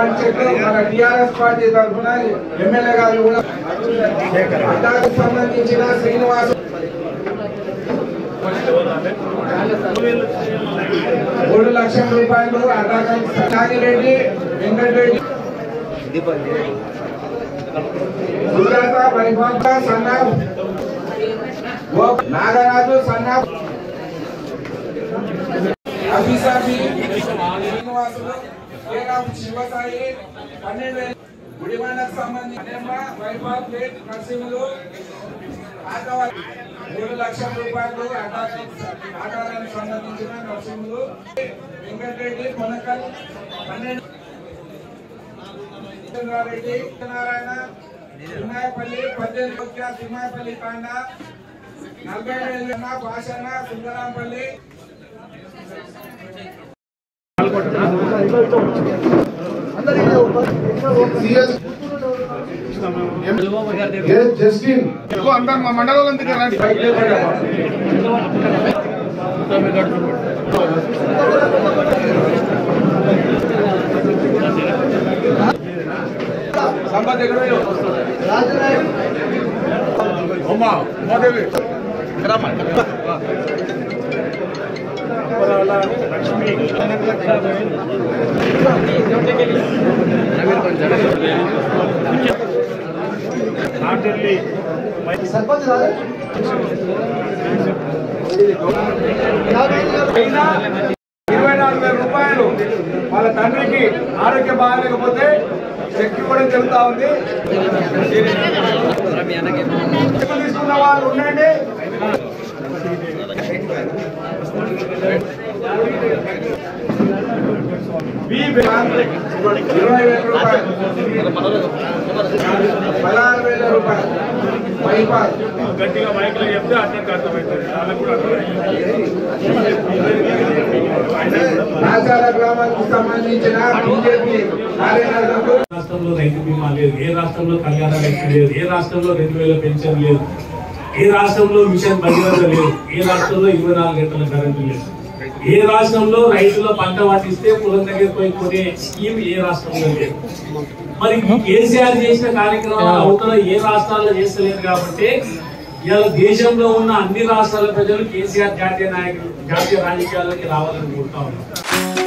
demand చెట్లు మన TRS party తరఫున ఎమ్మెల్యే గారు కూడా అడ్డాకు సంబంధించిన శ్రీనివాస్ మూడు లక్షల రూపాయలు అడ్డాకు నాగిరెడ్డి వెంకటరెడ్డి సుజాత వైభవ సన్నా నాగరాజు సన్నా అభిసాబి శ్రీనివాసులు శ్రీరామ్ శివసాయి పన్నెండు వేలు గుడివాడకు సంబంధించి అనేమ్మ, వైభవ్ గేట్ నరసింహులు ఆటవ- మూడు లక్షల రూపాయలు ఆటాలకు ఆటాలకు సంబంధించిన నరసింహులు వెంకటరెడ్డి కొనకల్ పన్నెండు రెడ్డి సత్యనారాయణ తిమ్మాయపల్లి పద్దెనిమిది కోట్ల తిమ్మాయపల్లి తాండ నలభై వేలు భాషణ సుందరాంపల్లి జస్టిన్ అందరు మా మండలంలో దిగి రండి సంపత్ ఎక్కడ అమ్మా ఉమాదేవి ఇరవై నాలుగు వేల రూపాయలు వాళ్ళ తండ్రికి ఆరోగ్యం బాగాలేకపోతే చెక్ ఇవ్వడం జరుగుతా ఉంది చెక్కులు తీసుకున్న వాళ్ళు ఉండండి బి బ్యాంక్ ఇరవై వేల రూపాయలు పదహారు వేల రూపాయలు పైపాల్ గట్టిగా మైక్లో చెప్తే అందరికి అర్థమవుతుంది వాళ్ళకు కూడా రాజాల గ్రామానికి సంబంధించిన బీజేపీ కార్యకర్తలకు రాష్ట్రంలో రైతు బీమా లేదు ఏ రాష్ట్రంలో కళ్యాణ లక్ష్మి లేదు ఏ రాష్ట్రంలో రెండు వేల పెన్షన్ లేదు ఏ రాష్ట్రంలో మిషన్ భగీరథ లేదు ఏ రాష్ట్రంలో ఇరవై నాలుగు గంటల కరెంటు లేదు ఏ రాష్ట్రంలో రైతుల పంట పండిస్తే పొలం దగ్గర పోయి కొనే స్కీమ్ ఏ రాష్ట్రంలో లేదు మరి ఈ కేసీఆర్ చేసిన కార్యక్రమాలు అవుతున్న ఏ రాష్ట్రాల్లో చేస్తలేదు కాబట్టి ఇవాళ దేశంలో ఉన్న అన్ని రాష్ట్రాల ప్రజలు కేసీఆర్ జాతీయ నాయకులు జాతీయ రాజకీయాల్లోకి రావాలని కోరుతా ఉన్నారు